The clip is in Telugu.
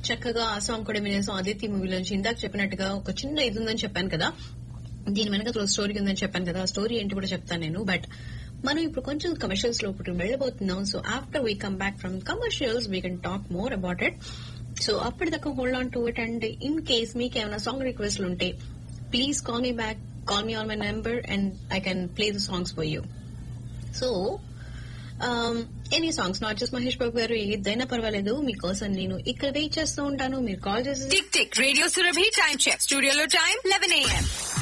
చక్కగా ఆ సాంగ్ కూడా వినేసాం అదితి మూవీలోంచి ఇందాక చెప్పినట్టుగా ఒక చిన్న ఇది ఉందని చెప్పాను కదా దీని వెనక స్టోరీ ఉందని చెప్పాను కదా ఆ స్టోరీ ఏంటి కూడా చెప్తాను నేను బట్ మనం ఇప్పుడు కొంచెం కమర్షియల్స్ లో ఇప్పుడు వెళ్ళబోతున్నాం so after we come back from commercials we can talk more about it so అప్పటిదాకా hold on to it and in case మీకు ఏమైనా సాంగ్ రిక్వెస్ట్లు ఉంటే please call me back call me on my number and I can play the songs for you so any songs not just Mahesh Babu garu ఏదైనా పర్వాలేదు మీకోసం నేను ఇక్కడ వెయిట్ చేస్తూ ఉంటాను మీరు కాల్ చేసి tick tick radio Surabhi time check స్టూడియోలో టైం లెవెన్ ఏఎం